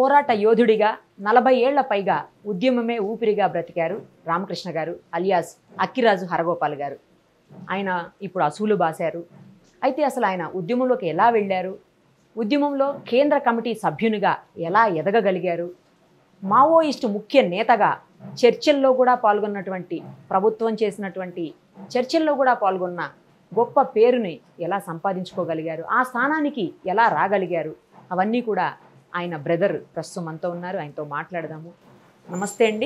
పోరాట యోధుడిగా నలభై ఏళ్ల పైగా ఉద్యమమే ఊపిరిగా బ్రతికారు రామకృష్ణ గారు అలియాస్ అక్కిరాజు హరగోపాల్ గారు ఆయన ఇప్పుడు అసూలు బాశారు అయితే అసలు ఆయన ఉద్యమంలోకి ఎలా వెళ్ళారు ఉద్యమంలో కేంద్ర కమిటీ సభ్యునిగా ఎలా ఎదగగలిగారు మావోయిస్టు ముఖ్య నేతగా చర్చల్లో కూడా పాల్గొన్నటువంటి ప్రభుత్వం చేసినటువంటి చర్చల్లో కూడా పాల్గొన్న గొప్ప పేరుని ఎలా సంపాదించుకోగలిగారు ఆ స్థానానికి ఎలా రాగలిగారు అవన్నీ కూడా ఆయన బ్రదర్ ప్రస్తుతం అంతా ఉన్నారు ఆయనతో మాట్లాడదాము నమస్తే అండి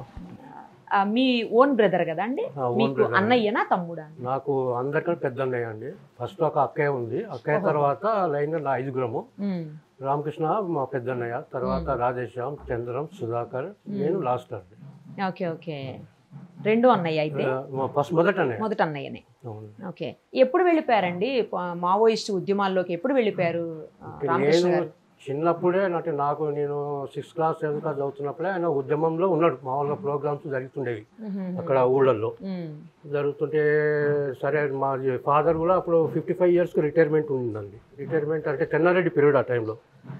ఆ, మీ ఓన్ బ్రదర్ కదా అండి ఆ, own మీకు brother. అన్నయ్యనా తమ్ముడా నాకు అందరికంటే పెద్ద అన్నయ్య అండి ఫస్ట్ ఒక అక్కయ్య ఉంది అక్కయ్య తర్వాత లైన్ నా ఐదుగురము ఉమ్, రామకృష్ణ మా పెద్ద అన్నయ్య తర్వాత రాధేశ్యామ్ చంద్రం సుధాకర్ నేను లాస్ట్ అండి ఓకే ఓకే రెండో అన్నయ్య అయితే ఆ, మా ఫస్ట్ మొదట అన్నయ్య మొదటి అన్నయ్యనే అవును. ఓకే ఎప్పుడు వెళ్ళిపోయారండి ప- మావోయిస్టు ఉద్యమాల్లోకి ఎప్పుడు వెళ్ళిపోయారు ఆ, రామకృష్ణ నేను గారు చిన్నప్పుడే అంటే నాకు నేను సిక్స్త్ క్లాస్ సెవెంత్ క్లాస్ చదువుతున్నప్పుడే ఆయన ఉద్యమంలో ఉన్నాడు మామూలుగా ప్రోగ్రామ్స్ జరుగుతుండేవి ఉహుం, అక్కడ ఊళ్ళల్లో ఉమ్, జరుగుతుంటే సరే మా ఫాదర్ కూడా అప్పుడు ఫిఫ్టీ ఫైవ్ ఇయర్స్కి రిటైర్మెంట్ ఉందండి రిటైర్మెంట్ అంటే చెన్నారెడ్డి పీరియడ్ ఆ టైంలో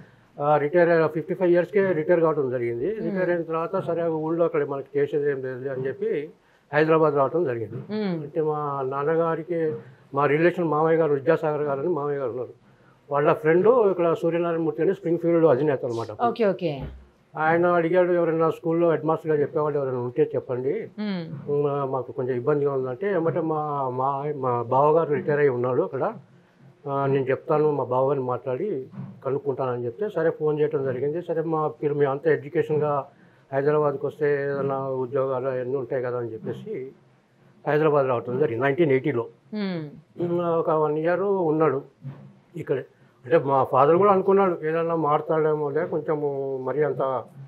రిటైర్ ఫిఫ్టీ ఫైవ్ ఇయర్స్కే రిటైర్ కావడం జరిగింది రిటైర్ అయిన తర్వాత సరే ఊళ్ళో అక్కడ మనకి చేసేది ఏం లేదు అని చెప్పి హైదరాబాద్ రావడం జరిగింది ఉమ్, అంటే మా నాన్నగారికి మా రిలేషన్ మామయ్య గారు విద్యాసాగర్ గారు అని మామయ్య గారు ఉన్నారు వాళ్ళ ఫ్రెండ్ ఇక్కడ సూర్యనారాయణ మూర్తి అని స్ప్రింగ్ ఫీల్డ్ అధినేత అనమాట ఓకే ఓకే ఆయన అడిగాడు ఎవరైనా స్కూల్లో హెడ్ మాస్టర్గా చెప్పేవాళ్ళు ఎవరైనా ఉంటే చెప్పండి ఉమ్, మా- మాకు కొంచెం ఇబ్బందిగా ఉందంటే ఏమంటే మా మా మా బావగారు రిటైర్ అయ్యి ఉన్నాడు అక్కడ ఆ, నేను చెప్తాను మా బావగారిని మాట్లాడి కనుక్కుంటానని చెప్తే సరే ఫోన్ చేయడం జరిగింది సరే మా మీరు మీ అంతా ఎడ్యుకేషన్గా హైదరాబాద్కి వస్తే ఏదైనా ఉద్యోగాలు అవన్నీ ఉంటాయి కదా అని చెప్పేసి హైదరాబాద్ రావటం జరిగింది నైన్టీన్ ఎయిటీలో ఉమ్, ఒక వన్ ఇయర్ ఉన్నాడు ఇక్కడే అంటే మా ఫాదర్ కూడా అనుకున్నాడు ఏదైనా మారుతాడేమో లే కొంచెము మరీ అంత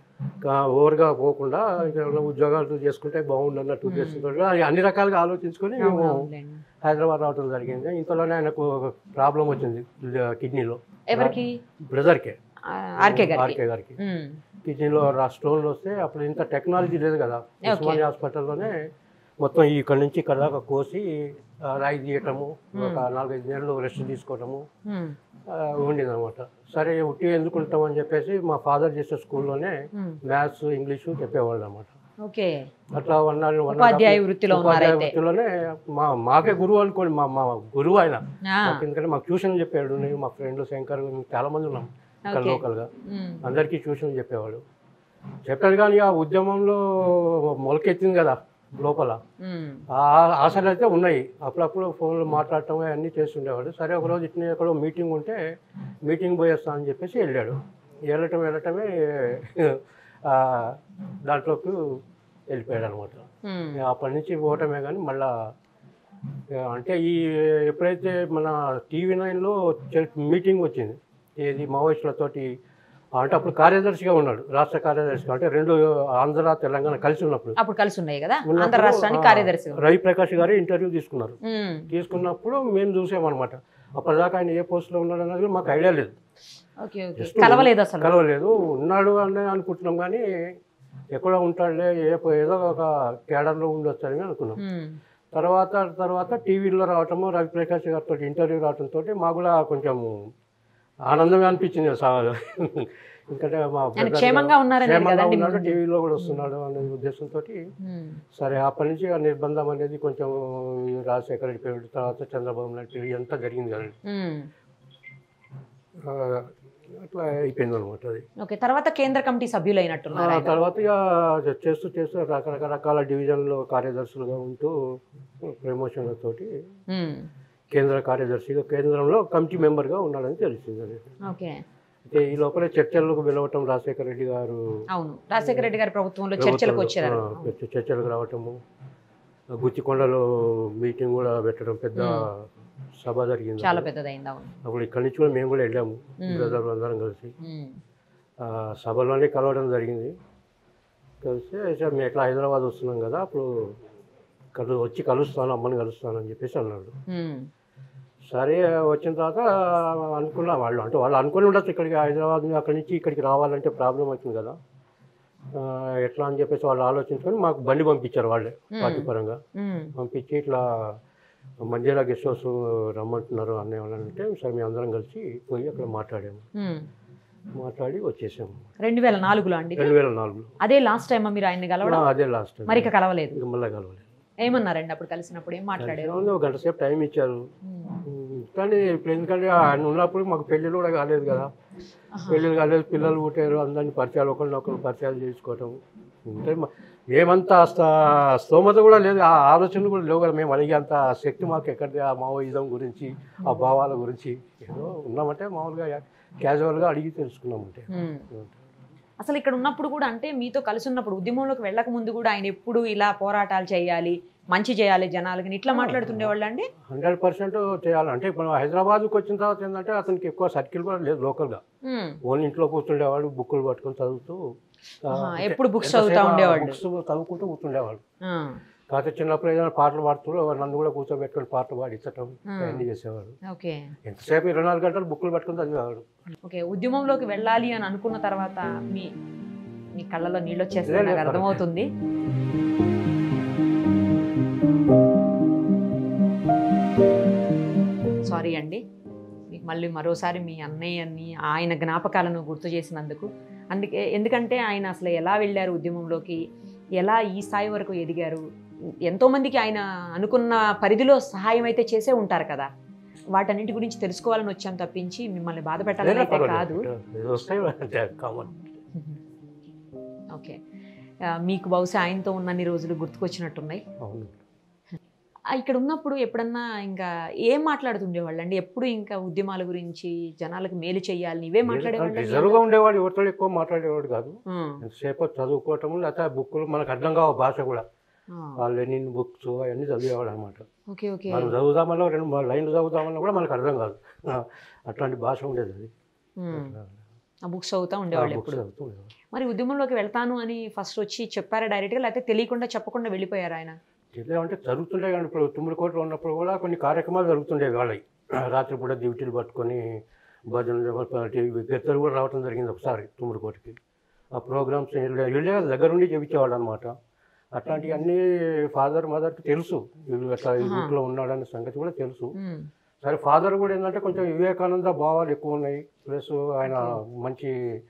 గా- ఓవర్గా పోకుండా ఇక్కడ ఉద్యోగాలు చేసుకుంటే బాగుండు అన్నట్టు ఉద్దేశంతో అన్ని రకాలుగా ఆలోచించుకొని మేము అవునులేండి. హైదరాబాద్ రావడం జరిగింది ఇంతలోనే ఆయనకు ప్రాబ్లం వచ్చింది కిడ్నీలో ఎవరికి బ్రదర్కే ఆ, ఆర్కే గారికి ఆర్కే గారికి ఉమ్, కిడ్నీలో స్టోన్లు వస్తే అప్పుడు ఇంత టెక్నాలజీ లేదు కదా ఉస్మానియా హాస్పిటల్లోనే మొత్తం ఇక్కడ నుంచి ఇక్కడ దాకా కోసి ఆ, రాయి తీయటము ఒక నాలుగైదు నెలలు రెస్ట్ తీసుకోవటము ఉమ్, ఉండిందనమాట సరే ఉట్టి ఎందుకు ఉంటామని చెప్పేసి మా ఫాదర్ చేసే స్కూల్లోనే ఉమ్, మ్యాథ్స్ ఇంగ్లీషు చెప్పేవాళ్ళు అనమాట ఓకే అట్లా వన్ అవర్ వన్ ఉపాధ్యాయ వృత్తిలో ఉన్నారైతే వృత్తిలోనే మా మాకే గురువు అనుకోండి మా మా గురువు ఆయన ఆ, మాకు ఎందుకంటే మాకు ట్యూషన్ చెప్పాడు నేను మా ఫ్రెండ్ శంకర్ మేము చాలా మంది ఉన్నాం ఇక్కడ ఓకే. లోకల్గా ఉమ్, అందరికీ ట్యూషన్ చెప్పేవాడు చెప్పాడు కానీ ఆ ఉద్యమంలో మొలకెత్తింది కదా లోపల ఉమ్, ఆ ఆశలు అయితే ఉన్నాయి అప్పుడప్పుడు ఫోన్లో మాట్లాడటం అవన్నీ చేస్తుండేవాడు సరే ఒకరోజు ఇట్లా ఎక్కడో మీటింగ్ ఉంటే మీటింగ్ పోయేస్తా అని చెప్పేసి వెళ్ళాడు వెళ్ళటం వెళ్ళటమే ఆ, దాంట్లోకి వెళ్ళిపోయాడు అనమాట ఉమ్, అప్పటి నుంచి పోవటమే కానీ మళ్ళా ఆ, అంటే ఈ ఎప్పుడైతే మన టీవీ నైన్లో మీటింగ్ వచ్చింది ఏది మావోయిస్టులతోటి అంటే అప్పుడు కార్యదర్శిగా ఉన్నాడు రాష్ట్ర కార్యదర్శిగా అంటే రెండు ఆంధ్ర తెలంగాణ కలిసి ఉన్నప్పుడు అప్పుడు కలిసి ఉన్నాయి కదా ఉన్నప్పుడు, ఆంధ్ర రాష్ట్రానికి ఆ, కార్యదర్శి రవి ప్రకాష్ గారు ఇంటర్వ్యూ తీసుకున్నారు ఉమ్, తీసుకున్నప్పుడు మేము చూసామన్నమాట అప్పటిదాకా ఆయన ఏ పోస్ట్లో ఉన్నాడు అనేది మాకు ఐడియా లేదు ఓకే ఓకే Just కలవలేదు అసలు కలవలేదు ఉన్నాడు అని అనుకుంటున్నాం కానీ ఎక్కడో ఉంటాడులే ఏ ఏదో ఒక కేడర్లో ఉండొచ్చని అనుకున్నాం ఉమ్, తర్వాత తర్వాత టీవీలో రావటము రవి ప్రకాష్ గారితో ఇంటర్వ్యూ రావటంతో మాకు కూడా కొంచెం ఆనందంగా అనిపించింది సా- ఎందుకంటే మా ఆయన brother క్షేమంగా ఉన్నారని క్షేమంగా కదండి ఉన్నాడు టీవీలో కూడా వస్తున్నాడు అనే ఉద్దేశంతో ఉమ్, సరే అప్పటి నుంచి ఆ నిర్బంధం అనేది కొంచెం ఈ రాజశేఖర రెడ్డి పీరియడ్ తర్వాత చంద్రబాబు నాయుడు పీరియడ్ అంతా జరిగింది కదండి ఉమ్. ఆ, అట్లా అయిపోయింది అనమాట అది ఓకే తర్వాత కేంద్ర కమిటీ సభ్యులు ఆ అయినట్టున్నారు ఆయన. తర్వాత ఇక చేస్తూ చేస్తూ రకరకాల రకాల డివిజన్లో కార్యదర్శులుగా ఉంటూ ప్రమోషన్లతోటి ఉమ్, కేంద్ర కార్యదర్శిగా కేంద్రంలో కమిటీ మెంబర్గా ఉన్నాడని తెలిసింది అది. ఓకే అయితే ఈ లోపల చర్చలకు పిలవటం రాజశేఖర రెడ్డి గారు అవును రాజశేఖర రెడ్డి గారి ప్రభుత్వంలో చర్చలకు వచ్చారు ఆ, చర్చ- చర్చలకు రావటము గుచ్చికొండలో మీటింగ్ కూడా పెట్టడం పెద్ద సభ జరిగింది చాలా పెద్దదైంది అవును అప్పుడు ఇక్కడి నుంచి కూడా మేము కూడా వెళ్ళాము బ్రదర్ అందరం కలిసి ఉమ్, ఆ, సభలోనే కలవడం జరిగింది కలిసి సార్ మేము ఎట్లా హైదరాబాద్ వస్తున్నాం కదా అప్పుడు కలు వచ్చి కలుస్తాను అమ్మని కలుస్తాను అని చెప్పేసి అన్నాడు ఉమ్, సరే వచ్చిన తర్వాత అనుకున్నా వాళ్ళు అంటే వాళ్ళు అనుకుని ఉండొచ్చు ఇక్కడికి హైదరాబాద్ నుంచి అక్కడి నుంచి ఇక్కడికి రావాలంటే ప్రాబ్లం అవుతుంది కదా ఆ, ఎట్లా అని చెప్పేసి వాళ్ళు ఆలోచించుకొని మాకు బండి పంపించారు వాళ్ళే పార్టీ పరంగా ఉమ్, పంపించి ఇట్లా మంజీరా గెస్ట్ హౌస్ రమ్మంటున్నారు అనే వాళ్ళని అంటే సరే మేము అందరం కలిసి పోయి అక్కడ మాట్లాడాము ఉమ్, మాట్లాడి వచ్చేసాము రెండు వేల నాలుగులో అండి రెండు వేల నాలుగులో అదే లాస్ట్ టైం మీరు ఆయన్ని కలవడం అదే లాస్ట్ మరి ఇక కలవలేదు ఇంకా మళ్ళీ కలవలేదు ఏమన్నారండి అప్పుడు కలిసినప్పుడు ఏం మాట్లాడారు కలిసాము, ఒక గంట సేపు టైం ఇచ్చారు ఉమ్. ఉమ్, కానీ ఇప్పుడు ఎందుకంటే ఆయన ఉన్నప్పుడు మాకు పెళ్ళిళ్ళు కూడా కాలేదు కదా పెళ్ళిళ్ళు కాలేదు పిల్లలు పుట్టారు అందరినీ పరిచయాలు ఒకరినొకరు పరిచయాలు చేసుకోవటం అంటే మ- మేమంతా స్థ- స్తోమత కూడా లేదు ఆ ఆలోచనలు కూడా లేవు కదా మేము అడిగే అంత శక్తి మాకు ఎక్కడిది ఆ మావోయిజం గురించి ఆ భావాల గురించి ఏదో ఉన్నామంటే మామూలుగా క్యాజువల్గా అడిగి తెలుసుకున్నామంటే ఉమ్. అసలు ఇక్కడ ఉన్నప్పుడు కూడా అంటే మీతో కలిసి ఉన్నప్పుడు ఉద్యమంలోకి వెళ్ళక ముందు కూడా ఆయన ఎప్పుడు ఇలా పోరాటాలు చేయాలి మంచి చేయాలి జనాలకి ఇట్లా మాట్లాడుతుండేవాళ్ళు అండి హండ్రెడ్ పర్సెంట్ చేయాలంటే ఇప్పుడు హైదరాబాద్కి వచ్చిన తర్వాత ఏంటంటే అతనికి ఎక్కువ సర్కిల్ కూడా లేదు లోకల్గా ఓన్లీ ఇంట్లో కూర్చుండేవాడు బుక్కులు పట్టుకొని చదువుతూ ఆ, ఆహా, అంటే ఎప్పుడు books ఎంతసేపు చదువుతా ఆ ఉండేవాళ్ళు. books చదువుకుంటూ కూర్చుండేవాడు కాకపోతే చిన్నప్పుడు ఏదైనా పాటలు పాడుతూ నన్ను కూడా కూర్చోబెట్టుకొని పాటలు పాడించటం అన్నీ చేసేవాడు ఓకే ఎంతసేపు ఇరవై నాలుగు గంటలు బుక్కులు పట్టుకొని చదివేవాడు ఓకే ఉద్యమంలోకి వెళ్ళాలి అని అనుకున్న తర్వాత మీ మీ కళ్ళలో నీళ్ళు వచ్చేస్తే లేదు, నాకు లేదు. అర్థమవుతుంది సారీ అండి మీకు మళ్ళీ మరోసారి మీ అన్నయ్యని ఆయన జ్ఞాపకాలను గుర్తు చేసినందుకు అందుకే ఎందుకంటే ఆయన అసలు ఎలా వెళ్ళారు ఉద్యమంలోకి ఎలా ఈ స్థాయి వరకు ఎదిగారు ఎంతోమందికి ఆయన అనుకున్న పరిధిలో సహాయం అయితే చేసే ఉంటారు కదా వాటన్నిటి గురించి తెలుసుకోవాలని వచ్చాం తప్పించి మిమ్మల్ని బాధ పెట్టాలని అయితే కాదు ఇది వస్తాయి అంటే కామన్ ఓకే ఆ, మీకు బహుశా ఆయనతో ఉన్నన్ని రోజులు గుర్తుకొచ్చినట్టున్నాయి అవును ఆ, ఇక్కడ ఉన్నప్పుడు ఎప్పుడన్నా ఇంకా ఏం మాట్లాడుతుండేవాళ్ళు అండి ఎప్పుడు ఇంకా ఉద్యమాల గురించి జనాలకు మేలు చేయాలి ఇవే మాట్లాడేవాళ్ళు రిజర్వ్గా ఉండేవాడు ఎవరితో ఎక్కువ మాట్లాడేవాడు కాదు ఎంతసేపు చదువుకోవటము లేకపోతే బుక్కులు మనకు అర్థం కావు భాష కూడా ఆ లెనిన్ బుక్స్ అవన్నీ చదివేవాడు అనమాట ఓకే ఓకే మనం చదువుదామన్నా రెండు మూడు లైన్లు చదువుదామన్నా కూడా మనకు అర్థం కాదు ఆ, అట్లాంటి భాష ఉండేది అది ఉమ్. ఆ బుక్స్ చదువుతా ఉండేవాళ్ళు బుక్స్ ఎప్పుడు చదువుతూ ఉండేవాడు. మరి ఉద్యమంలోకి వెళ్తాను అని ఫస్ట్ వచ్చి చెప్పారా డైరెక్ట్గా లేకపోతే తెలియకుండా చెప్పకుండా వెళ్ళిపోయారు ఆయన అంటే జరుగుతుండే కానీ ఇప్పుడు తుమ్మిడికోటలో ఉన్నప్పుడు కూడా కొన్ని కార్యక్రమాలు జరుగుతుండేవి వాళ్ళవి రాత్రిపూట డ్యూటీలు పట్టుకొని భజన గెత్తలు కూడా రావడం జరిగింది ఒకసారి తుమ్మిడికోటకి ఆ ప్రోగ్రామ్స్ వీళ్ళే దగ్గరుండి చెప్పించేవాళ్ళు అనమాట అట్లాంటివన్నీ ఫాదర్ మదర్కి తెలుసు వీళ్ళు అట్లా ఈ రూట్లో ఉన్నాడనే సంగతి కూడా తెలుసు ఉమ్. సరే ఫాదర్ కూడా ఏంటంటే కొంచెం వివేకానంద భావాలు ఎక్కువ ఉన్నాయి ప్లస్ ఆయన మంచి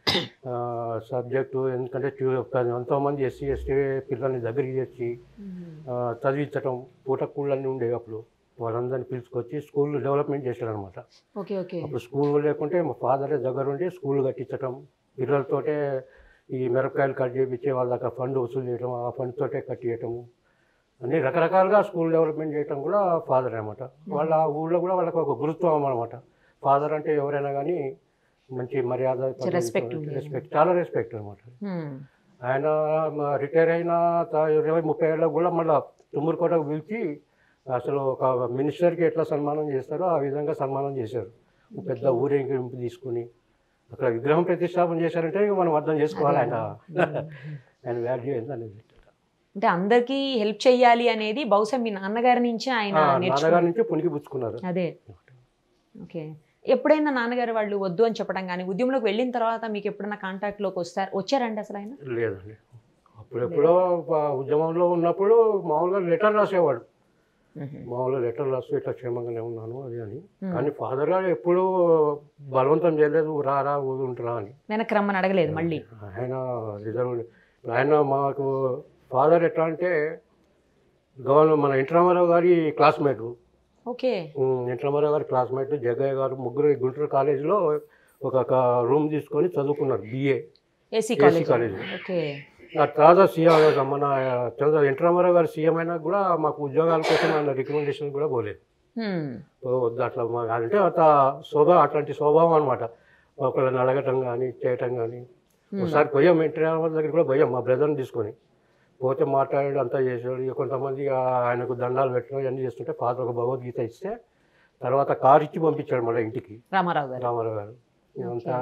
సబ్జెక్టు ఎందుకంటే ఎంతోమంది ఎస్సీ ఎస్టీ పిల్లల్ని దగ్గరికి తెచ్చి ఉమ్. ఆ, చదివించటం పూటకూళ్ళన్నీ ఉండేవి అప్పుడు వాళ్ళందరినీ పిలుచుకొచ్చి స్కూల్ డెవలప్మెంట్ చేశాడనమాట ఓకే ఓకే అప్పుడు స్కూల్ లేకుంటే మా ఫాదరే దగ్గరుండి స్కూల్ కట్టించటం పిల్లలతోటే ఈ మిరపకాయలు కట్ చేయించి వాళ్ళకి ఫండ్ వసూలు చేయడం ఆ ఫండ్ తోటే కట్టియటము అన్ని రకరకాలుగా స్కూల్ డెవలప్మెంట్ చేయటం కూడా ఫాదర్ అనమాట వాళ్ళ ఊళ్ళో కూడా వాళ్ళకి ఒక గురుత్వం అనమాట ఫాదర్ అంటే ఎవరైనా కానీ మంచి మర్యాద respect ఉండేది. రెస్పెక్ట్ చాలా రెస్పెక్ట్ అనమాట ఉమ్. ఆయన రిటైర్ అయిన త- ఇరవై ముప్పై ఏళ్ళకు కూడా మళ్ళీ తుమ్మూరుకోటకు పిలిచి అసలు ఒక మినిస్టర్కి ఎట్లా సన్మానం చేస్తారో ఆ విధంగా సన్మానం చేశారు ఒక పెద్ద ఊరేగింపు తీసుకుని అక్కడ విగ్రహం ప్రతిష్టాపన చేశారంటే ఇక మనం అర్థం చేసుకోవాలి ఆయన ఆయన వాల్యూ ఏందనేది అంటే అందరికీ హెల్ప్ చెయ్యాలి అనేది బహుశా మీ నాన్నగారి నుంచి ఆయన ఆ, నేర్చుకున్నారు నాన్నగారి నుంచి పునికి పుచ్చుకున్నారు అదే ఓకే ఎప్పుడైనా నాన్నగారు వాళ్ళు వద్దు అని చెప్పడం కానీ ఉద్యమంలోకి వెళ్ళిన తర్వాత మీకు ఎప్పుడైనా కాంటాక్ట్లోకి వస్తారు వచ్చారండి అసలు ఆయన లేదండి అప్పుడెప్పుడో ప- ఉద్యమంలో ఉన్నప్పుడు మామూలుగా లెటర్ రాసేవాడు మామూలుగా లెటర్ రాస్తూ ఇట్లా క్షేమంగానే ఉన్నాను అది అని కానీ ఫాదర్ గారు ఎప్పుడూ బలవంతం చేయలేదు రా రా ఊరుంటురా అని వెనక్కి రమ్మని అడగలేదు మళ్ళీ ఆయన రిజర్వ్ ఆయన మాకు ఫాదర్ ఎట్లా అంటే గవర్నర్ మన ఇంట్రామారావు గారి క్లాస్మేట్ ఓకే ఇంట్రామారావు గారి క్లాస్మేట్ జగ్గయ్య గారు ముగ్గురు ఈ గుంటూరు కాలేజీలో ఒక ఒక రూమ్ తీసుకొని చదువుకున్నారు BA AC college college okay ఆ తర్వాత సీఎం మన చంద్ర ఇంట్రామారావు గారు సీఎం అయినా కూడా మాకు ఉద్యోగాల కోసం ఆయన రికమెండేషన్ కూడా పోలేదు హ్మ్. ఓ, వద్దు అట్లా మా అంటే అంత స్వభావం అట్లాంటి స్వభావం అనమాట ఒకళ్ళని అడగటం కానీ చేయటం కానీ ఒకసారి పోయాం ఇంటర్వ్యూ దగ్గర కూడా పోయాం మా బ్రదర్ని తీసుకొని పోతే మాట్లాడాడు అంతా చేసాడు ఇక కొంతమంది ఆ ఆయనకు దండాలు పెట్టడం ఇవన్నీ చేస్తుంటే పాత ఒక భగవద్గీత ఇస్తే తర్వాత కారు ఇచ్చి పంపించాడు మళ్ళీ ఇంటికి రామారావు గారు రామారావు గారు ఇదంతా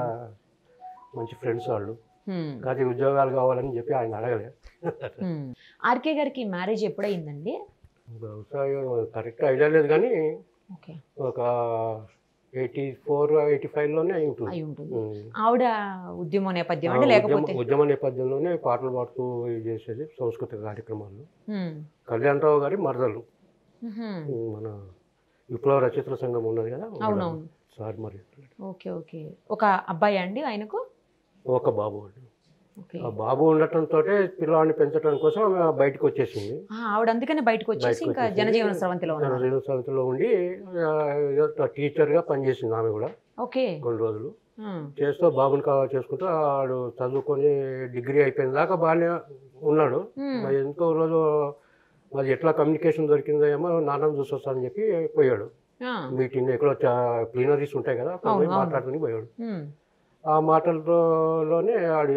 మంచి ఫ్రెండ్స్ వాళ్ళు హ్మ్. కాదు ఉద్యోగాలు కావాలని చెప్పి ఆయన అడగలేదు హ్మ్. ఆర్కే గారికి మ్యారేజ్ ఎప్పుడైందండి బహుశా కరెక్ట్ ఐడియా లేదు కానీ ఓకే ఒక ఎయిటీ ఫోర్ ఎయిటీ ఫైవ్లోనే అయి ఉంటుంది అయి ఉంటుంది ఉమ్. ఆవిడ ఉద్యమ నేపథ్యం ఆ అంటే ఉద్యమ లేకపోతే ఉద్యమ నేపథ్యంలోనే పాటలు పాడుతూ ఇది చేసేది సాంస్కృతిక కార్యక్రమాలు హ్మ్. కళ్యాణరావు గారి మరదలు మ్హూ. మన విప్లవ రచయితల సంఘం ఉన్నది కదా అవునవును సార్ మరి ఓకే ఓకే ఒక అబ్బాయి అండి ఆయనకు ఒక బాబు అండి ఓకే ఆ బాబు ఉండటంతో పిల్లవాడిని పెంచడం కోసం ఆమె బయటకు వచ్చేసింది ఆ, ఆవిడ అందుకనే బయటకు వచ్చేసి బయటకు ఇంకా వచ్చేసి జనజీవన స్రవంతిలో ఉన్నారు రేణు సంస్థలో ఉండి ఆ, ఏదో టీచర్గా పనిచేసింది ఆమె కూడా ఓకే కొన్ని రోజులు ఆ, చేస్తూ బాబుని కావాలి చేసుకుంటూ వాడు చదువుకొని డిగ్రీ అయిపోయిన దాకా బాగానే ఉన్నాడు ఉమ్, మరి ఎంతో రోజు మరి ఎట్లా కమ్యూనికేషన్ దొరికిందో ఏమో నాన్నని చూసొస్తానని చెప్పి పోయాడు ఆ, మీటింగ్ ఎక్కడో ప్లీనరీస్ ఉంటాయి కదా అక్కడ అవును, పోయి అవును. మాట్లాడుకుని పోయాడు ఉమ్, ఆ మాటలలోనే ఆడు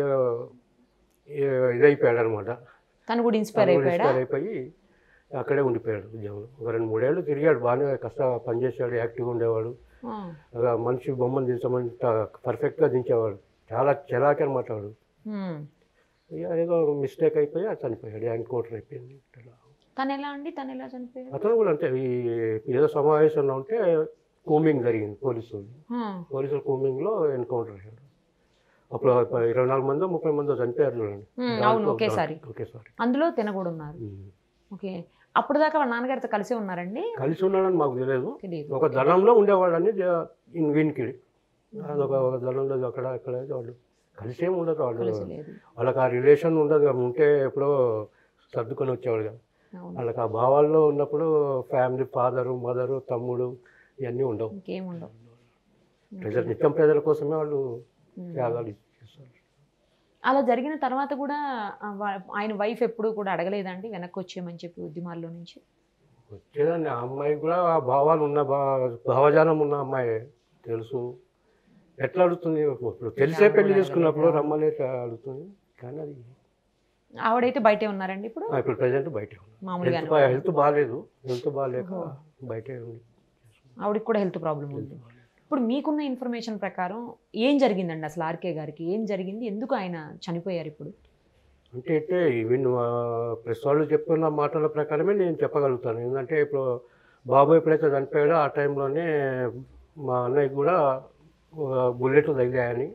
ఏ- ఇదైపోయాడు అనమాట తను కూడా ఇన్స్పైర్ అయిపోయాడా అయిపోయి అక్కడే ఉండిపోయాడు ఉద్యోగంలో ఒక రెండు మూడేళ్ళు తిరిగాడు బాగానే కష్ట పనిచేసాడు యాక్టివ్గా ఉండేవాడు ఆ, అలా మనిషి బొమ్మను దించమని పర్ఫెక్ట్గా దించేవాడు చాలా చెలాకి అనమాట వాడు ఉమ్. ఇక ఏదో మిస్టేక్ అయిపోయి అది చనిపోయాడు ఎన్కౌంటర్ అయిపోయింది అట్లా. తను ఎలా అండి తను ఎలా చనిపోయాడు అతను కూడా అంతే ఈ ఏదో సమావేశంలో ఉంటే కూమింగ్ జరిగింది పోలీసులు ఆ, పోలీసుల కూమింగ్లో ఎన్కౌంటర్ అయ్యాడు అప్పుడు ఇరవై నాలుగు మందో ముప్పై మందో చనిపోయారు చూడండి ఉమ్, అవును ఒకేసారి ఒకేసారి అందులో తిన కూడా ఉన్నారు ఉమ్. ఓకే అప్పుడు దాకా వాళ్ళ నాన్నగారితో కలిసే ఉన్నారండి కలిసి ఉన్నాడని మాకు తెలియదు తెలియదు ఒక దళంలో ఉండేవాళ్ళని జ- ఇన్ వీనికి అదొక ఒక దళంలో అక్కడ ఇక్కడ వాళ్ళు కలిసేం ఉండదు వాళ్ళు కలిసి లేదు వాళ్ళకి ఆ రిలేషన్ ఉండదు కదా. ఉంటే ఎప్పుడో సర్దుకొని వచ్చేవాడు కదా అవును వాళ్ళకి ఆ భావాల్లో ఉన్నప్పుడు ఫ్యామిలీ ఫాదరు మదరు తమ్ముడు ఇవన్నీ ఉండవు ఇంకేం ఉండవు ప్రజలు నిత్యం ప్రజల కోసమే వాళ్ళు ఉమ్. త్యాగాలు చేస్తారు అలా జరిగిన తర్వాత కూడా ఆ, వా- ఆయన వైఫ్ ఎప్పుడు కూడా అడగలేదండి వెనక్కి వచ్చేయమని చెప్పి ఉద్యమాల్లో నుంచి వచ్చేదండి ఆ అమ్మాయి కూడా ఆ భావాలు ఉన్న భా భావజాలం ఉన్న అమ్మాయి తెలుసు ఎట్లా అడుగుతుంది ఇప్పుడు తెలిసే పెళ్లి చేసుకున్నప్పుడు రమ్మలే అడుగుతుంది కానీ అది ఆవిడైతే బయటే ఉన్నారండి ఇప్పుడు ఆ, ఇప్పుడు ప్రజెంట్ బయటే ఉంది మామూలుగా హెల్త్ బా- హెల్త్ బాగాలేదు హెల్త్ బాగాలేక బయటే ఉంది ఆవిడకి కూడా హెల్త్ ప్రాబ్లం ఉంది ఇప్పుడు మీకున్న ఇన్ఫర్మేషన్ ప్రకారం ఏం జరిగిందండి అసలు ఆర్కే గారికి ఏం జరిగింది ఎందుకు ఆయన చనిపోయారు ఇప్పుడు అంటే అయితే ఈవెన్ ప్రెస్ వాళ్ళు చెప్తున్న మాటల ప్రకారమే నేను చెప్పగలుగుతాను ఎందుకంటే ఇప్పుడు బాబు ఎప్పుడైతే చనిపోయాడో ఆ టైంలోనే మా అన్నయ్య కూడా బుల్లెట్ తగిలాయని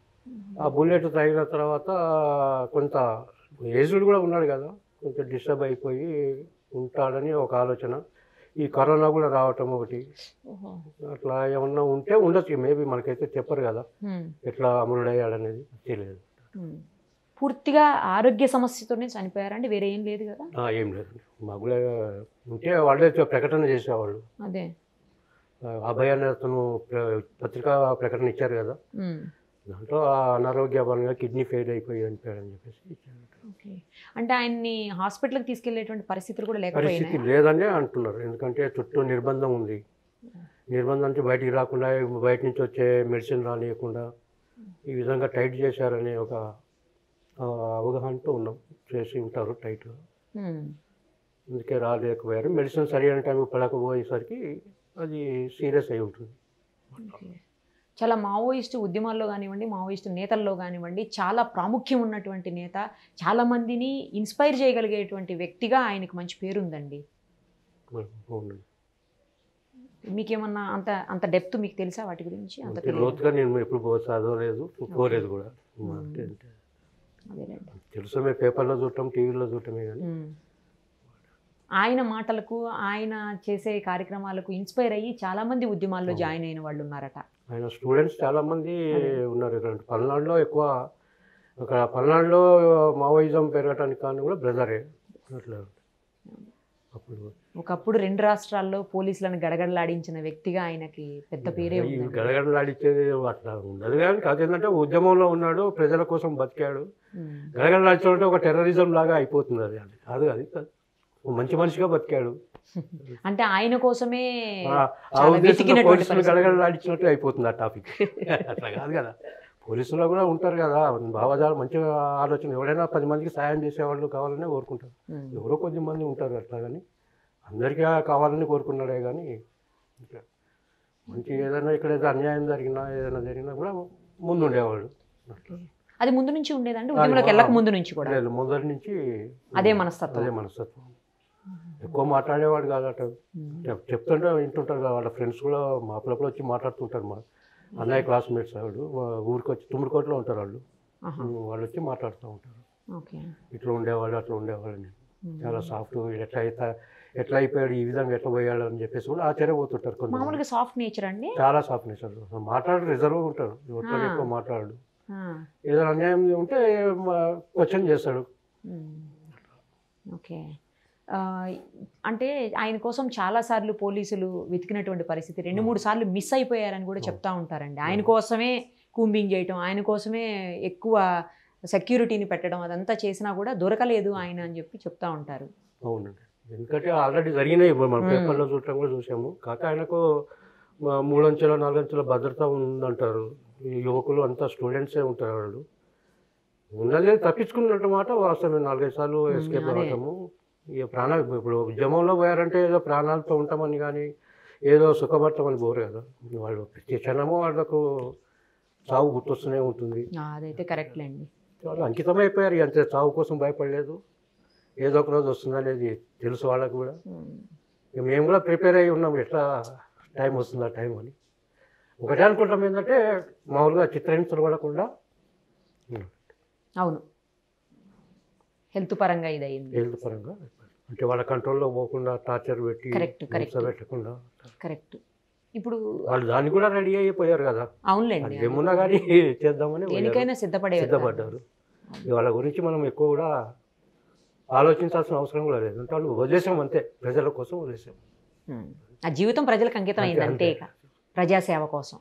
ఆ బుల్లెట్ తగిలిన తర్వాత కొంత ఏజ్డ్ కూడా ఉన్నాడు కదా కొంచెం డిస్టర్బ్ అయిపోయి ఉంటాడని ఒక ఆలోచన ఈ కరోనా కూడా రావటం ఒకటి ఓహో అట్లా ఏమన్నా ఉంటే ఉండొచ్చు మేబీ మనకైతే చెప్పరు కదా హ్మ్. ఎట్లా అమరుడయ్యాడనేది తెలియదు హ్మ్. పూర్తిగా ఆరోగ్య సమస్యతోనే చనిపోయారండి వేరే ఏం లేదు కదా ఆ, ఏం లేదు మాకు కూడా ఉంటే వాళ్ళే చె- ప్రకటన చేసేవాళ్ళు అదే ఆ, అభయ అనే అతను ప్ర- పత్రికా ప్రకటన ఇచ్చారు కదా హ్మ్. దాంట్లో ఆ అనారోగ్య పరంగా కిడ్నీ ఫెయిల్ అయిపోయి చనిపోయాడని చెప్పేసి ఇచ్చారు ఓకే అంటే ఆయన్ని హాస్పిటల్కి తీసుకెళ్లేటువంటి పరిస్థితులు కూడా పరిస్థితి లేకపోయినాయి లేదని అంటున్నారు ఎందుకంటే చుట్టూ నిర్బంధం ఉంది నిర్బంధం నుంచి బయటికి రాకుండా బయట నుంచి వచ్చే మెడిసిన్ రానియకుండా ఈ విధంగా టైట్ చేశారనే ఒక ఆ, అవగాహనతో ఉన్నాం చేసి ఉంటారు టైట్గా అందుకే రాలేకపోయారు మెడిసిన్ సరైన టైంకి పడకపోయేసరికి అది సీరియస్ అయి ఉంటుంది ఓకే. చాలా మావోయిస్టు ఉద్యమాల్లో కానివ్వండి మావోయిస్టు నేతల్లో కానివ్వండి చాలా ప్రాముఖ్యం ఉన్నటువంటి నేత చాలా మందిని ఇన్స్పైర్ చేయగలిగేటువంటి వ్యక్తిగా ఆయనకు మంచి పేరుందండి మరి అవునండి. మీకేమన్నా అంత అంత డెప్త్ మీకు తెలుసా వాటి గురించి అంత అంతే తెలియదు లోతుగా నేను ఎప్పుడు పో- చదవలేదు పోలేదు కూడా అంతే అంతే. అదేలేండి తెలుసు మేము పేపర్లో చూడటం టీవీలో చూడటమే కానీ ఉమ్. ఆయన మాటలకు ఆయన చేసే కార్యక్రమాలకు ఇన్స్పైర్ అయ్యి చాలా మంది ఉద్యమాల్లో జాయిన్ అయిన వాళ్ళు ఉన్నారట ఆయన స్టూడెంట్స్ చాలా మంది ఉన్నారు ఇక్కడ పల్నాడులో ఎక్కువ అక్కడ పల్నాడులో మావోయిజం పెరగటానికి కారణం కూడా బ్రదరే అట్లా అప్పుడు ఒకప్పుడు రెండు రాష్ట్రాల్లో పోలీసులను గడగడలాడించిన వ్యక్తిగా ఆయనకి పెద్ద పేరే ఈ ఉంది గడగడలాడిచ్చేది అట్లా ఉండదు కానీ కాదేంటంటే ఉద్యమంలో ఉన్నాడు ప్రజల కోసం బతికాడు గడగడలాడించడం అంటే ఒక టెర్రరిజం లాగా అయిపోతుంది అది అది కాదు అది కాదు. ఒక మంచి మనిషిగా బతికాడు అంటే ఆయన కోసమే ఆ ఆ చాలా ఉద్దేశంతో వెతికినటువంటి పోలీసులు పరిస్థితి. గడగడలాడించినట్టు అయిపోతుంది ఆ టాపిక్ అట్లా కాదు కదా పోలీసులో కూడా ఉంటారు కదా భావజాలం మంచిగా ఆలోచన ఎవరైనా పది మందికి సాయం చేసేవాళ్ళు కావాలనే కోరుకుంటారు ఉమ్. ఎవరో కొద్ది మంది ఉంటారు అట్లా కానీ అందరికీ కావాలని కోరుకున్నాడే కానీ ఇట్లా మంచి ఏదైనా ఇక్కడ ఏదో అన్యాయం జరిగినా ఏదైనా జరిగినా కూడా ముందు ఉండేవాళ్ళు ఓకే. అది ముందు నుంచి ఉండేదండి ఉద్యమంలోకి వెళ్ళక ముందు నుంచి కూడా లేదు మొదటి నుంచి అదే మనస్తత్వం అదే మనస్తత్వం ఎక్కువ మాట్లాడేవాడు కాదట ఉమ్. చెప్- చెప్తుంటే వింటుంటారు కదా వాళ్ళ ఫ్రెండ్స్ కూడా మా అప్పుడప్పుడు వచ్చి మాట్లాడుతుంటారు మా అన్నయ్య క్లాస్మేట్స్ వాళ్ళు వా- ఊరికి వచ్చి తుమ్మిడికోటలో ఉంటారు వాళ్ళు ఆహా. వాళ్ళు వచ్చి మాట్లాడుతూ ఉంటారు ఓకే ఇట్లా ఉండేవాళ్ళు అట్లా ఉండేవాళ్ళు అని ఉమ్. చాలా సాఫ్ట్ ఎట్లా అయితే ఎట్లా అయిపోయాడు ఈ విధంగా ఎట్లా పోయాడు అని చెప్పేసి కూడా ఆశ్చర్యపోతుంటారు కొంత మామూలుగా సాఫ్ట్ నేచర్ అండి చాలా సాఫ్ట్ నేచర్ మాట్లాడు రిజర్వ్ ఉంటాడు ఎవరితో ఆ. ఎక్కువ మాట్లాడు ఆ, ఏదైనా అన్యాయం ఉంటే క్వశ్చన్ చేస్తాడు ఉమ్. ఓకే ఆ, అంటే ఆయన కోసం చాలా సార్లు పోలీసులు వెతికినటువంటి పరిస్థితి రెండు మూడు సార్లు మిస్ అయిపోయారని కూడా చెప్తా ఉంటారండి ఆయన కోసమే కూంబింగ్ చేయటం ఆయన కోసమే ఎక్కువ సెక్యూరిటీని పెట్టడం అదంతా చేసినా కూడా దొరకలేదు ఆయన అని చెప్పి చెప్తా ఉంటారు అవునండి ఎందుకంటే ఆల్రెడీ జరిగినాయి ఇప్పుడు మనం మ్మ్. పేపర్లో చూడటం కూడా చూసాము కాక ఆయనకు మ- మూడంచెల నాలుగంచెల భద్రత ఉందంటారు ఈ యువకులు అంతా స్టూడెంట్సే ఉంటారు వాళ్ళు ఉన్నదే తప్పించుకున్నట్టు మాట వాస్తవమే నాలుగైదు సార్లు మ్మ్, ఎస్కేప్ అదే. అవ్వటము ఇక ప్రాణ ఇప్పుడు ఉద్యమంలో పోయారంటే ఏదో ప్రాణాలతో ఉంటామని కానీ ఏదో సుఖపడతామని పోరు కదా వాళ్ళు ప్రతి క్షణము వాళ్ళకు చావు గుర్తొస్తూనే ఉంటుంది ఆ, అదైతే కరెక్ట్లేండి వాళ్ళు అంకితమైపోయారు ఇక అంతే చావు కోసం భయపడలేదు ఏదో ఒక రోజు వస్తుందనేది తెలుసు వాళ్ళకు కూడా ఉమ్. ఇక మేము కూడా ప్రిపేర్ అయ్యి ఉన్నాం ఎట్లా టైం వస్తుందా టైం అని ఒకటే అనుకుంటాం ఏంటంటే మామూలుగా చిత్రహింసలు పడకుండా అవును హెల్త్ పరంగా ఇది అయింది హెల్త్ పరంగా అంటే వాళ్ళ కంట్రోల్లో పోకుండా టార్చర్ పెట్టి Correct, correct. హింస పెట్టకుండా కరెక్ట్ ఇప్పుడు వాళ్ళు దాన్ని కూడా రెడీ అయిపోయారు కదా అవునులేండి అది ఏమున్నా కానీ చేద్దామని పోయారు. దేనికైనా సిద్ధపడే సిద్ధపడ్డారు ఇక వాళ్ళ గురించి మనం ఎక్కువ కూడా ఆలోచించాల్సిన అవసరం కూడా లేదు అంటే వాళ్ళు వదిలేసాం అంతే ప్రజల కోసం వదిలేసాం ఉమ్. ఆ జీవితం ప్రజలకు అంకితం అయింది అంతే, అంతే అంతే. ఇక ప్రజాసేవ కోసం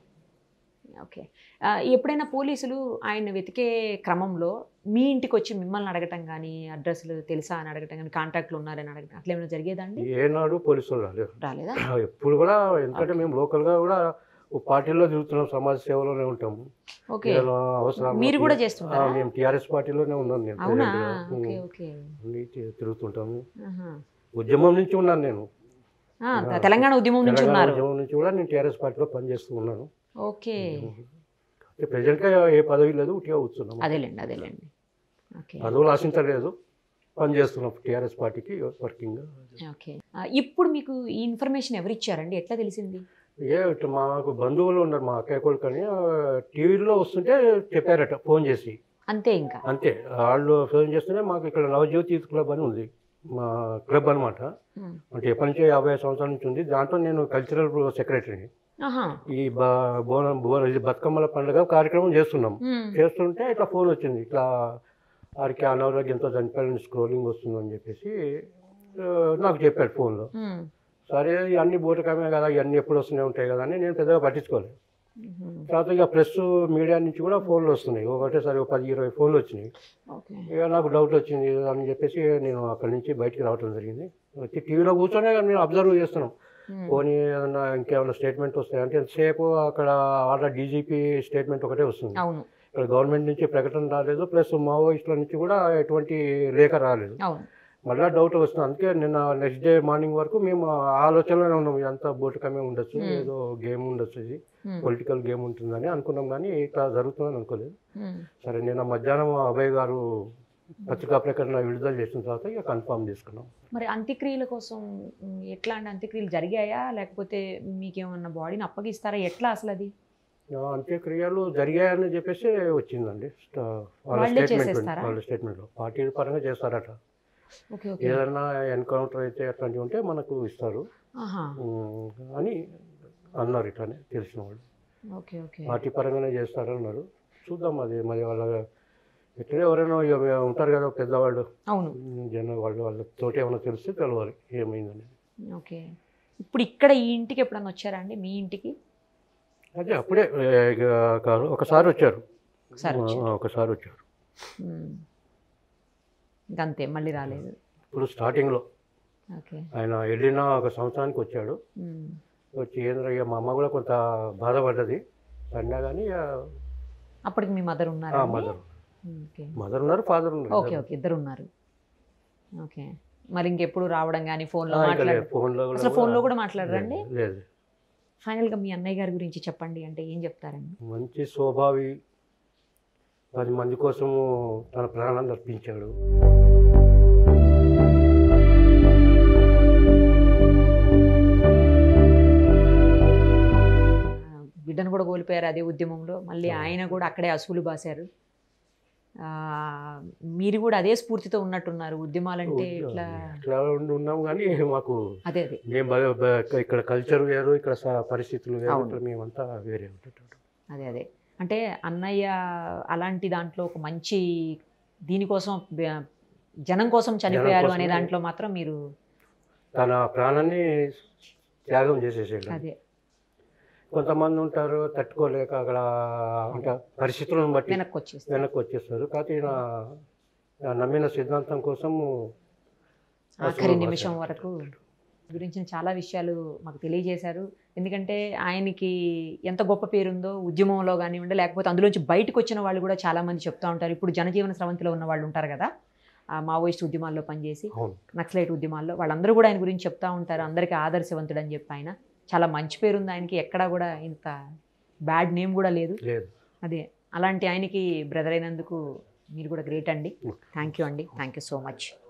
ఓకే ఆ, ఎప్పుడైనా పోలీసులు ఆయన వెతికే క్రమంలో మీ ఇంటికి వచ్చి మిమ్మల్ని అడగటం కానీ అడ్రస్లు తెలుసా అని అడగటం కానీ కాంటాక్ట్లు ఉన్నారని అడగటం అట్లా ఏమైనా జరిగేదండి ఏనాడు పోలీసులు రాలేదు రాలేదా ఎప్పుడు కూడా ఎందుకంటే మేము లోకల్గా కూడా ఓ పార్టీలో తిరుగుతున్నాం సమాజ సేవలోనే ఉంటాము ఓకే ఏదైనా అవసరం మీరు కూడా ఆ, చేస్తుంటారా మేము టీఆర్ఎస్ పార్టీలోనే ఉన్నాను నేను అవునా present గా. ఓకే ఉమ్, ఓకే అన్ని తి- తిరుగుతుంటాము ఆహా. ఉద్యమం నుంచి ఉన్నాను నేను ఆ, త- తెలంగాణ ఉద్యమం నుంచి తెలంగాణ ఉన్నారు ఉద్యమం నుంచి కూడా నేను టీఆర్ఎస్ పార్టీలో పనిచేస్తూ ఉన్నాను ఓకే ప్రెసిడెంట్గా ఏ పదవి లేదు ఉట్టిగా కూర్చున్నాం అదేలేండి అదేలేండి ఓకే పదవులు ఆశించలేదు పనిచేస్తున్నాం టీఆర్ఎస్ పార్టీకి వర్కింగ్ ఓకే ఆ, ఇప్పుడు మీకు ఈ ఇన్ఫర్మేషన్ ఎవరు ఇచ్చారండి ఎట్లా తెలిసింది ఏ ఇట్లా మాకు బంధువులు ఉన్నారు మా అక్కయ్య కొడుకు అని టీవీలో వస్తుంటే చెప్పారట ఫోన్ చేసి అంతే ఇంకా అంతే వాళ్ళు ఫోన్ చేస్తేనే మాకు ఇక్కడ నవజ్యోతి యూత్ క్లబ్ అని ఉంది మా క్లబ్ అనమాట ఉమ్. అంటే ఎప్పటి నుంచో యాభై సంవత్సరాల నుంచి ఉంది దాంట్లో నేను కల్చరల్ సెక్రటరీని ఆహా ఈ బ బోనం బోనం ఇది బతుకమ్మల పండుగ కార్యక్రమం చేస్తున్నాం ఉమ్. చేస్తుంటే ఇట్లా ఫోన్ వచ్చింది ఇట్లా వారికి అనారోగ్యంతో చనిపోయాలని స్క్రోలింగ్ వస్తుందని చెప్పేసి ఆ, నాకు చెప్పాడు ఫోన్లో ఉమ్. సరే ఇవన్నీ బూటకమే కదా ఇవన్నీ ఎప్పుడు వస్తూనే ఉంటాయి కదా అని నేను పెద్దగా పట్టించుకోలేదు ఉమ్. తర్వాత ఇక ప్రెస్ మీడియా నుంచి కూడా ఫోన్లు వస్తున్నాయి ఒకటేసారి ఒక పది ఇరవై ఫోన్లు వచ్చినాయి ఓకే ఇక నాకు డౌట్ వచ్చింది అని చెప్పేసి నేను అక్కడి నుంచి బయటికి రావడం జరిగింది వచ్చి టీవీలో కూర్చొనే మేము అబ్జర్వ్ చేస్తున్నాం ఉమ్. పోనీ ఏదన్నా ఇంకేమైనా స్టేట్మెంట్ వస్తాయి అంటే ఎంతసేపు అక్కడ వాళ్ళ డీజీపీ స్టేట్మెంట్ ఒకటే వస్తుంది అవును ఇక్కడ గవర్నమెంట్ నుంచి ప్రకటన రాలేదు ప్లస్ మావోయిస్టుల నుంచి కూడా ఎటువంటి లేఖ రాలేదు అవును మళ్ళీ డౌట్ వస్తుంది అందుకే నిన్న నెక్స్ట్ డే మార్నింగ్ వరకు మేము ఆ ఆలోచనలోనే ఉన్నాం ఇదంతా బోటుకమే ఉండొచ్చు Hmm. ఏదో గేమ్ ఉండొచ్చు ఇది ఉమ్. పొలిటికల్ గేమ్ ఉంటుందని అనుకున్నాం కానీ ఇట్లా జరుగుతుందని అనుకోలేదు ఉమ్. సరే నిన్న మధ్యాహ్నం అభయ్ గారు పత్రికా ప్రకటన విడుదల చేసిన తర్వాత ఇక కన్ఫామ్ చేసుకున్నాం మరి అంత్యక్రియల కోసం ఉమ్, ఎట్లా అండి అంత్యక్రియలు జరిగాయా లేకపోతే మీకేమన్నా బాడీని అప్పగిస్తారా ఎట్లా అసలు అది ఆ, అంత్యక్రియలు జరిగాయని చెప్పేసి వచ్చిందండి స్ట- వాళ్ళ వాళ్ళే స్టేట్మెంట్ చేసేస్తారా? వాళ్ళ స్టేట్మెంట్లో పార్టీ పరంగా చేస్తారట ఓకే ఓకే ఏదైనా ఎన్కౌంటర్ అయితే అట్లాంటివి ఉంటే మనకు ఇస్తారు ఆహా ఉమ్, అని అన్నారు ఇట్లానే తెలిసిన వాళ్ళు ఓకే ఓకే పార్టీ పరంగానే చేస్తారు అన్నారు చూద్దాం అది మరి వాళ్ళ ఎక్కడే ఎవరైనా ఇక ఉంటారు కదా పెద్దవాళ్ళు అవును ఉమ్, జనం వాళ్ళు వాళ్ళతోటి ఏమైనా తెలిస్తే తెలవాలి ఏమైందని ఓకే ఇప్పుడు ఇక్కడ ఈ ఇంటికి ఎప్పుడన్నా వచ్చారా అండి మీ ఇంటికి అదే అప్పుడే ఏ, ఇక కాదు, ఒకసారి వచ్చారు ఒకసారి వచ్చారు. ఆ, ఒకసారి వచ్చారు ఉమ్. ఇంకంతే మళ్ళీ రాలేదు ఇప్పుడు స్టార్టింగ్లో ఓకే ఆయన వెళ్ళిన ఒక సంవత్సరానికి వచ్చాడు ఉమ్. వచ్చి ఏంద్ర ఇక మా అమ్మ కూడా కొంత బాధపడ్డది పడినా కానీ అప్పటికి మీ మదర్ ఉన్నారా అండి? మదర్ ఓకే మదర్ ఉన్నారు ఫాదర్ ఉన్నారు ఓకే ఓకే ఇద్దరు ఉన్నారు ఓకే మరి ఇంకెప్పుడు రావడం కానీ ఫోన్లో ఆ, ఇంకా లేదు మాట్లాడడం ఫోన్లో కూడా అసలు ఫోన్లో కూడా మాట్లాడరండి లేదు, లేదు ఫైనల్గా మీ అన్నయ్య గారి గురించి చెప్పండి అంటే ఏం చెప్తారండి మంచి స్వభావి పది మంది కోసము తన ప్రాణాన్ని అర్పించాడు ఆ, బిడ్డను కూడా కోల్పోయారు అదే ఉద్యమంలో మళ్ళీ ఆయన కూడా అక్కడే అసూలు బాశారు ఆ, మీరు కూడా అదే స్ఫూర్తితో ఉన్నట్టున్నారు ఉద్యమాలంటే ఇట్లా ఇట్లా ఉండి ఉన్నాం కానీ మాకు అదే అదే మేము బ- బ- ఇక్కడ కల్చర్ వేరు ఇక్కడ స- పరిస్థితులు వేరు అవును. ఇక్కడ మేమంతా వేరే ఉంటుంటాం అదే అదే అంటే అన్నయ్య అలాంటి దాంట్లో ఒక మంచి దీనికోసం బ- జనం కోసం చనిపోయారు అనే కోసమే. దాంట్లో మాత్రం మీరు తన ప్రాణాన్ని త్యాగం చేసేసాడు అదే కొంతమంది ఉంటారు తట్టుకోలేక అక్కడ అంటే పరిస్థితులను బట్టి వెనక్కి వచ్చేస్తారు వెనక్కి వచ్చేస్తారు కాకపోతే ఈయన ఈయన నమ్మిన సిద్ధాంతం కోసం ఆఖరి నిమిషం వరకు గురించి చాలా విషయాలు మాకు తెలియజేశారు ఎందుకంటే ఆయనకి ఎంత గొప్ప పేరుందో ఉద్యమంలో కానివ్వండి లేకపోతే అందులోంచి బయటకు వచ్చిన వాళ్ళు కూడా చాలా మంది చెప్తూ ఉంటారు ఇప్పుడు జనజీవన స్రవంతిలో ఉన్న వాళ్ళు ఉంటారు కదా ఆ మావోయిస్ట్ ఉద్యమాల్లో పనిచేసి అవును నక్సలైట్ ఉద్యమాల్లో వాళ్ళందరూ కూడా ఆయన గురించి చెప్తా ఉంటారు అందరికీ ఆదర్శవంతుడు అని చెప్పి ఆయన చాలా మంచి పేరు ఉంది ఆయనకి ఎక్కడా కూడా ఇంత బ్యాడ్ నేమ్ కూడా లేదు లేదు అదే అలాంటి ఆయనకి బ్రదర్ అయినందుకు మీరు కూడా గ్రేట్ అండి థ్యాంక్ యూ అండి థ్యాంక్ యూ సో మచ్